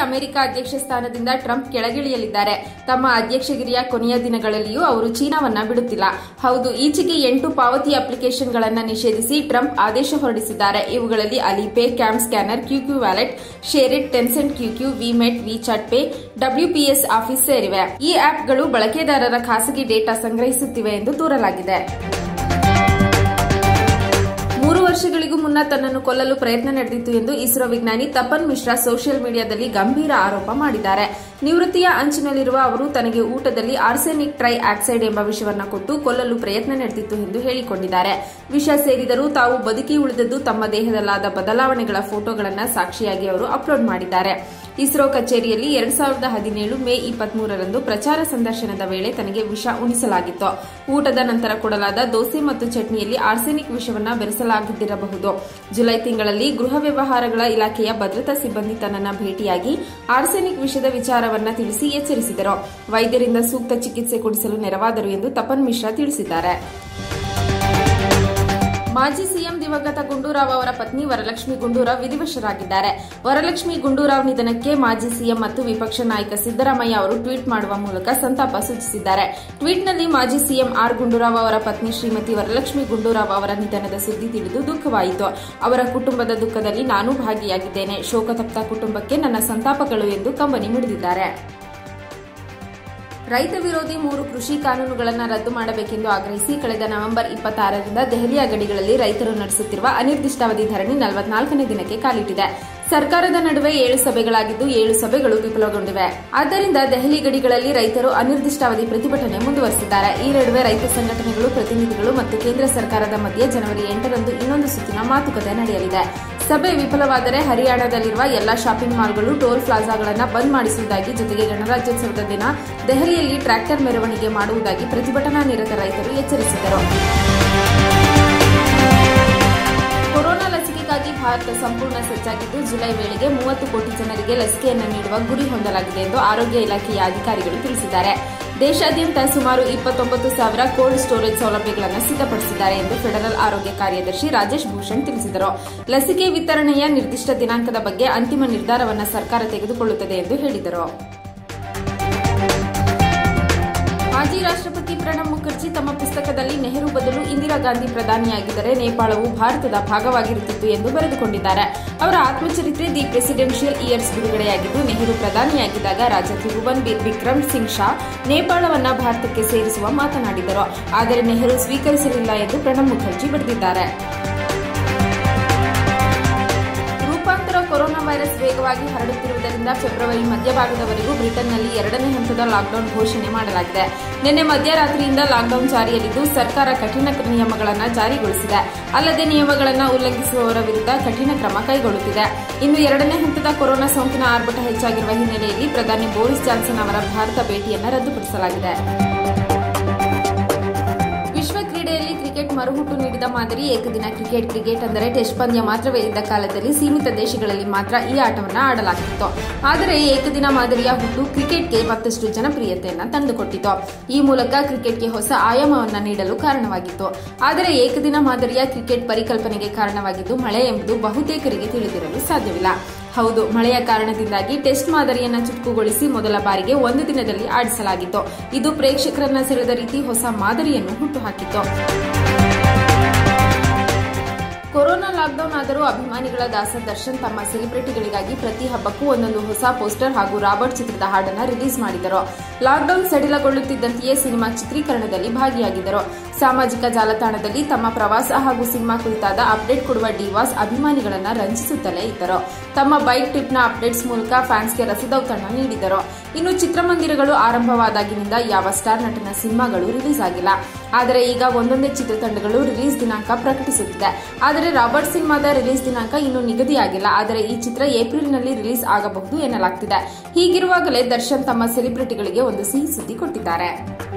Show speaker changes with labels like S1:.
S1: America ಅಧ್ಯಕ್ಷ ಸ್ಥಾನದಿಂದ Trump ಕೆಳಗಿಳಿಯಲಿದ್ದಾರೆ ತಮ್ಮ ಅಧ್ಯಕ್ಷಗಿರಿಯ ಕೊನೆಯ ದಿನಗಳಲ್ಲಿಯೂ ಅವರು ಚೀನಾವನ್ನ ಬಿಡುತ್ತಿಲ್ಲ ಹೌದು ಈಚೆಗೆ ಎಂಟು ಪಾವತಿ ಅಪ್ಲಿಕೇಶನ್ಗಳನ್ನು ನಿಷೇಧಿಸಿ ಟ್ರಂಪ್ ಆದೇಶ ಹೊರಡಿಸಿದ್ದಾರೆ ಇವುಗಳಲ್ಲಿ Alipay CamScanner QQ wallet SHAREit Tencent QQ VMate WeChat pay WPS office ಸೇರಿವೆ ಈ ಆಪ್ಗಳು ಬಳಕೆದಾರರ ಖಾಸಗಿ ಡೇಟಾ ಸಂಗ್ರಹಿಸುತ್ತಿವೆ ಎಂದು ದೂರಲಾಗಿದೆ ಮೂರು ವರ್ಷಗಳಿಗೂ ಮುನ್ನ ತನ್ನನ್ನು ಕೊಲ್ಲಲು ಪ್ರಯತ್ನ ನಡೆದಿತ್ತು ಎಂದು ಇಸ್ರೋ ವಿಜ್ಞಾನಿ ತಪನ್ ಮಿಶ್ರಾ ಸೋಷಿಯಲ್ ಮೀಡಿಯಾದಲ್ಲಿ ಗಂಭೀರ ಆರೋಪ ಮಾಡಿದ್ದಾರೆ ನಿವೃತ್ತಿಯ ಅಂಚಿನಲ್ಲಿರುವ ಅವರು ತನಗೆ ಊಟದಲ್ಲಿ ಆರ್ಸೆನಿಕ್ ಟ್ರೈ ಆಕ್ಸೈಡ್ ಎಂಬ ವಿಷವನ್ನು ಕೊಟ್ಟು ಕೊಲ್ಲಲು ಪ್ರಯತ್ನ ನಡೆದಿತ್ತು ಎಂದು ಹೇಳಿಕೊಂಡಿದ್ದಾರೆ ವಿಷ ಸೇರಿದರೂ ತಾವು ಬದುಕಿ ಉಳಿದದ್ದು ತಮ್ಮ ದೇಹದಲ್ಲಾದ ಬದಲಾವಣೆಗಳ ಫೋಟೋಗಳನ್ನು ಸಾಕ್ಷಿಯಾಗಿ ಅವರು ಅಪ್ಲೋಡ್ ಮಾಡಿದ್ದಾರೆ ಇಸ್ರೋ ಕಚೇರಿಯಲ್ಲಿ ಎರಡ್ ಸಾವಿರದ ಹದಿನೇಳು ಮೇ ಇಪ್ಪತ್ಮೂರರಂದು ಪ್ರಚಾರ ಸಂದರ್ಶನದ ವೇಳೆ ತನಗೆ ವಿಷ ಉಣಿಸಲಾಗಿತ್ತು ಊಟದ ನಂತರ ಕೊಡಲಾದ ದೋಸೆ ಮತ್ತು ಚಟ್ನಿಯಲ್ಲಿ ಆರ್ಸೆನಿಕ್ ವಿಷವನ್ನ ಬೆರೆಸಲಾಗಿದ್ದಿರಬಹುದು ಜುಲೈ ತಿಂಗಳಲ್ಲಿ ಗೃಹ ವ್ಯವಹಾರಗಳ ಇಲಾಖೆಯ ಭದ್ರತಾ ಸಿಬ್ಬಂದಿ ತನ್ನನ್ನ ಭೇಟಿಯಾಗಿ ಆರ್ಸೆನಿಕ್ ವಿಷದ ವಿಚಾರವನ್ನ ತಿಳಿಸಿ ಎಚ್ಚರಿಸಿದರು ವೈದ್ಯರಿಂದ ಸೂಕ್ತ ಚಿಕಿತ್ಸೆ ಕೊಡಿಸಲು ನೆರವಾದರು ಎಂದು ತಪನ್ ಮಿಶ್ರಾ ತಿಳಿಸಿದ್ದಾರೆ ಮಾಜಿ ಸಿಎಂ ದಿವಂಗತ ಗುಂಡೂರಾವ್ ಅವರ ಪತ್ನಿ ವರಲಕ್ಷ್ಮಿ ಗುಂಡೂರಾವ್ ವಿಧಿವಶರಾಗಿದ್ದಾರೆ ವರಲಕ್ಷ್ಮಿ ಗುಂಡೂರಾವ್ ನಿಧನಕ್ಕೆ ಮಾಜಿ ಸಿಎಂ ಮತ್ತು ವಿಪಕ್ಷ ನಾಯಕ ಸಿದ್ದರಾಮಯ್ಯ ಅವರು ಟ್ವೀಟ್ ಮಾಡುವ ಮೂಲಕ ಸಂತಾಪ ಸೂಚಿಸಿದ್ದಾರೆ ಟ್ವೀಟ್ನಲ್ಲಿ ಮಾಜಿ ಸಿಎಂ ಆರ್ ಗುಂಡೂರಾವ್ ಅವರ ಪತ್ನಿ ಶ್ರೀಮತಿ ವರಲಕ್ಷ್ಮಿ ಗುಂಡೂರಾವ್ ಅವರ ನಿಧನದ ಸುದ್ದಿ ತಿಳಿದು ದುಃಖವಾಯಿತು ಅವರ ಕುಟುಂಬದ ದುಃಖದಲ್ಲಿ ನಾನು ಭಾಗಿಯಾಗಿದ್ದೇನೆ ಶೋಕತಪ್ತ ಕುಟುಂಬಕ್ಕೆ ನನ್ನ ಸಂತಾಪಗಳು ಎಂದು ಕಂಬನಿ ಮಿಡಿದಿದ್ದಾರೆ ರೈತ ವಿರೋಧಿ ಮೂರು ಕೃಷಿ ಕಾನೂನುಗಳನ್ನು ರದ್ದು ಮಾಡಬೇಕೆಂದು ಆಗ್ರಹಿಸಿ ಕಳೆದ ನವೆಂಬರ್ ಇಪ್ಪತ್ತಾರರಿಂದ ದೆಹಲಿಯ ಗಡಿಗಳಲ್ಲಿ ರೈತರು ನಡೆಸುತ್ತಿರುವ ಅನಿರ್ದಿಷ್ಟಾವಧಿ ಧರಣಿ ನಲವತ್ನಾಲ್ಕನೇ ದಿನಕ್ಕೆ ಕಾಲಿಟ್ಟಿದೆ ಸರ್ಕಾರದ ನಡುವೆ ಏಳು ಸಭೆಗಳಾಗಿದ್ದು ಏಳು ಸಭೆಗಳು ವಿಫಲಗೊಂಡಿವೆ ಆದ್ದರಿಂದ ದೆಹಲಿ ಗಡಿಗಳಲ್ಲಿ ರೈತರು ಅನಿರ್ದಿಷ್ಟಾವಧಿ ಪ್ರತಿಭಟನೆ ಮುಂದುವರೆಸಿದ್ದಾರೆ ಈ ನಡುವೆ ರೈತ ಸಂಘಟನೆಗಳು ಪ್ರತಿನಿಧಿಗಳು ಮತ್ತು ಕೇಂದ್ರ ಸರ್ಕಾರದ ಮಧ್ಯೆ ಜನವರಿ ಎಂಟರಂದು ಇನ್ನೊಂದು ಸುತ್ತಿನ ಮಾತುಕತೆ ನಡೆಯಲಿದೆ ಸಭೆ ವಿಫಲವಾದರೆ ಹರಿಯಾಣದಲ್ಲಿರುವ ಎಲ್ಲಾ ಶಾಪಿಂಗ್ ಮಾಲ್ಗಳು ಟೋಲ್ ಪ್ಲಾಜಾಗಳನ್ನು ಬಂದ್ ಮಾಡಿಸುವುದಾಗಿ ಜೊತೆಗೆ ಗಣರಾಜ್ಯೋತ್ಸವದ ದಿನ ದೆಹಲಿಯಲ್ಲಿ ಟ್ರ್ಯಾಕ್ಟರ್ ಮೆರವಣಿಗೆ ಮಾಡುವುದಾಗಿ ಪ್ರತಿಭಟನಾ ನಿರತ ರೈತರು ಎಚ್ಚರಿಸಿದರು ಕೊರೋನಾ ಲಸಿಕೆಗಾಗಿ ಭಾರತ ಸಂಪೂರ್ಣ ಸಜ್ಜಾಗಿದ್ದು ಜುಲೈ ವೇಳೆಗೆ ಮೂವತ್ತು ಕೋಟಿ ಜನರಿಗೆ ಲಸಿಕೆಯನ್ನು ನೀಡುವ ಗುರಿ ಹೊಂದಲಾಗಿದೆ ಎಂದು ಆರೋಗ್ಯ ಇಲಾಖೆಯ ಅಧಿಕಾರಿಗಳು ತಿಳಿಸಿದ್ದಾರೆ ದೇಶಾದ್ಯಂತ ಸುಮಾರು ಇಪ್ಪತ್ತೊಂಬತ್ತು ಸಾವಿರ ಕೋಲ್ಡ್ ಸ್ಟೋರೇಜ್ ಸೌಲಭ್ಯಗಳನ್ನು ಸಿದ್ಧಪಡಿಸಿದ್ದಾರೆ ಎಂದು ಫೆಡರಲ್ ಆರೋಗ್ಯ ಕಾರ್ಯದರ್ಶಿ ರಾಜೇಶ್ ಭೂಷಣ್ ತಿಳಿಸಿದರು ಲಸಿಕೆ ವಿತರಣೆಯ ನಿರ್ದಿಷ್ಟ ದಿನಾಂಕದ ಬಗ್ಗೆ ಅಂತಿಮ ನಿರ್ಧಾರವನ್ನು ಸರ್ಕಾರ ತೆಗೆದುಕೊಳ್ಳುತ್ತದೆ ಎಂದು ಹೇಳಿದರು ಮಾಜಿ ರಾಷ್ಟ್ರಪತಿ ಪ್ರಣಬ್ ಮುಖರ್ಜಿ ತಮ್ಮ ಪುಸ್ತಕದಲ್ಲಿ ನೆಹರು ಬದಲು ಇಂದಿರಾ ಗಾಂಧಿ ಪ್ರಧಾನಿಯಾಗಿದ್ದರೆ ನೇಪಾಳವು ಭಾರತದ ಭಾಗವಾಗಿರುತ್ತಿತ್ತು ಎಂದು ಬರೆದುಕೊಂಡಿದ್ದಾರೆ ಅವರ ಆತ್ಮಚರಿತ್ರೆ ದಿ ಪ್ರೆಸಿಡೆನ್ಷಿಯಲ್ ಇಯರ್ಸ್ ಬಿಡುಗಡೆಯಾಗಿದ್ದು ನೆಹರು ಪ್ರಧಾನಿಯಾಗಿದ್ದಾಗ ರಾಜ ತ್ರಿಭುವನ್ ಬೀರ್ ವಿಕ್ರಮ್ ಸಿಂಗ್ ಶಾ ನೇಪಾಳವನ್ನ ಭಾರತಕ್ಕೆ ಸೇರಿಸುವ ಮಾತನಾಡಿದರು ಆದರೆ ನೆಹರು ಸ್ವೀಕರಿಸಲಿಲ್ಲ ಎಂದು ಪ್ರಣಬ್ ಮುಖರ್ಜಿ ಬರೆದಿದ್ದಾರೆ ರೂಪಾಂತರ ಕೊರೋನಾ ವೈರಸ್ ವೇಗವಾಗಿ ಹರಡುತ್ತಿರುವುದರಿಂದ ಫೆಬ್ರವರಿ ಮಧ್ಯಭಾಗದವರೆಗೂ ಬ್ರಿಟನ್ನಲ್ಲಿ ಎರಡನೇ ಹಂತದ ಲಾಕ್ಡೌನ್ ಘೋಷಣೆ ಮಾಡಲಾಗಿದೆ ನಿನ್ನೆ ಮಧ್ಯರಾತ್ರಿಯಿಂದ ಲಾಕ್ಡೌನ್ ಜಾರಿಯಲ್ಲಿದ್ದು ಸರ್ಕಾರ ಕಠಿಣ ನಿಯಮಗಳನ್ನು ಜಾರಿಗೊಳಿಸಿದೆ ಅಲ್ಲದೆ ನಿಯಮಗಳನ್ನು ಉಲ್ಲಂಘಿಸುವವರ ವಿರುದ್ಧ ಕಠಿಣ ಕ್ರಮ ಕೈಗೊಳ್ಳುತ್ತಿದೆ ಇನ್ನು ಎರಡನೇ ಹಂತದ ಕೊರೋನಾ ಸೋಂಕಿನ ಆರ್ಭಟ ಹೆಚ್ಚಾಗಿರುವ ಹಿನ್ನೆಲೆಯಲ್ಲಿ ಪ್ರಧಾನಿ ಬೋರಿಸ್ ಜಾನ್ಸನ್ ಅವರ ಭಾರತ ಭೇಟಿಯನ್ನು ರದ್ದುಪಡಿಸಲಾಗಿದೆ ವಿಶ್ವ ಕ್ರೀಡೆಯಲ್ಲಿ ಕ್ರಿಕೆಟ್ ಮರುಹುಟ್ಟು ನೀಡಿದ ಮಾದರಿ ಏಕದಿನ ಕ್ರಿಕೆಟ್ ಕ್ರಿಕೆಟ್ ಅಂದರೆ ಟೆಸ್ಟ್ ಪಂದ್ಯ ಮಾತ್ರವೇ ಇದ್ದ ಕಾಲದಲ್ಲಿ ಸೀಮಿತ ದೇಶಗಳಲ್ಲಿ ಮಾತ್ರ ಈ ಆಟವನ್ನು ಆಡಲಾಗುತ್ತಿತ್ತು ಆದರೆ ಏಕದಿನ ಮಾದರಿಯ ಹುಟ್ಟು ಕ್ರಿಕೆಟ್ಗೆ ಮತ್ತಷ್ಟು ಜನಪ್ರಿಯತೆಯನ್ನು ತಂದುಕೊಟ್ಟಿತು ಈ ಮೂಲಕ ಕ್ರಿಕೆಟ್ಗೆ ಹೊಸ ಆಯಾಮವನ್ನು ನೀಡಲು ಕಾರಣವಾಗಿತ್ತು ಆದರೆ ಏಕದಿನ ಮಾದರಿಯ ಕ್ರಿಕೆಟ್ ಪರಿಕಲ್ಪನೆಗೆ ಕಾರಣವಾಗಿದ್ದು ಮಳೆ ಎಂಬುದು ಬಹುತೇಕರಿಗೆ ತಿಳಿದಿರಲು ಸಾಧ್ಯವಿಲ್ಲ ಹೌದು ಮಳೆಯ ಕಾರಣದಿಂದಾಗಿ ಟೆಸ್ಟ್ ಮಾದರಿಯನ್ನ ಚುಟುಕುಗೊಳಿಸಿ ಮೊದಲ ಬಾರಿಗೆ ಒಂದು ದಿನದಲ್ಲಿ ಆಡಿಸಲಾಗಿತ್ತು ಇದು ಪ್ರೇಕ್ಷಕರನ್ನ ಸೆಳೆದ ರೀತಿ ಹೊಸ ಮಾದರಿಯನ್ನು ಹುಟ್ಟುಹಾಕಿತ್ತು ಕೊರೋನಾ ಲಾಕ್ಡೌನ್ ಆದರೂ ಅಭಿಮಾನಿಗಳ ದಾಸ ದರ್ಶನ್ ತಮ್ಮ ಸೆಲೆಬ್ರಿಟಿಗಳಿಗಾಗಿ ಪ್ರತಿ ಹಬ್ಬಕ್ಕೂ ಒಂದೊಂದು ಹೊಸ ಪೋಸ್ಟರ್ ಹಾಗೂ ರಾಬರ್ಟ್ ಚಿತ್ರದ ಹಾಡನ್ನು ರಿಲೀಸ್ ಮಾಡಿದರು ಲಾಕ್ಡೌನ್ ಸಡಿಲಗೊಳ್ಳುತ್ತಿದ್ದಂತೆಯೇ ಸಿನಿಮಾ ಚಿತ್ರೀಕರಣದಲ್ಲಿ ಭಾಗಿಯಾಗಿದ್ದರು ಸಾಮಾಜಿಕ ಜಾಲತಾಣದಲ್ಲಿ ತಮ್ಮ ಪ್ರವಾಸ ಹಾಗೂ ಸಿನಿಮಾ ಕುರಿತಾದ ಅಪ್ಡೇಟ್ ಕೊಡುವ ಡಿವಾಸ್ ಅಭಿಮಾನಿಗಳನ್ನ ರಂಜಿಸುತ್ತಲೇ ಇದ್ದರು ತಮ್ಮ ಬೈಕ್ ಟ್ರಿಪ್ನ ಅಪ್ಡೇಟ್ಸ್ ಮೂಲಕ ಫ್ಯಾನ್ಸ್ಗೆ ರಸದೌತಣ ನೀಡಿದರು ಇನ್ನು ಚಿತ್ರಮಂದಿರಗಳು ಆರಂಭವಾದಾಗಿನಿಂದ ಯಾವ ಸ್ಟಾರ್ ನಟನ ಸಿನಿಮಾಗಳು ರಿಲೀಸ್ ಆಗಿಲ್ಲ ಆದರೆ ಈಗ ಒಂದೊಂದೇ ಚಿತ್ರತಂಡಗಳು ರಿಲೀಸ್ ದಿನಾಂಕ ಪ್ರಕಟಿಸುತ್ತಿದೆ ಆದರೆ ರಾಬರ್ಟ್ ಸಿನಿಮಾದ ರಿಲೀಸ್ ದಿನಾಂಕ ಇನ್ನೂ ನಿಗದಿಯಾಗಿಲ್ಲ ಆದರೆ ಈ ಚಿತ್ರ ಏಪ್ರಿಲ್ನಲ್ಲಿ ರಿಲೀಸ್ ಆಗಬಹುದು ಎನ್ನಲಾಗ್ತಿದೆ ಹೀಗಿರುವಾಗಲೇ ದರ್ಶನ್ ತಮ್ಮ ಸೆಲೆಬ್ರಿಟಿಗಳಿಗೆ ಒಂದು ಸಿಹಿ ಸುದ್ದಿ ಕೊಟ್ಟಿದ್ದಾರೆ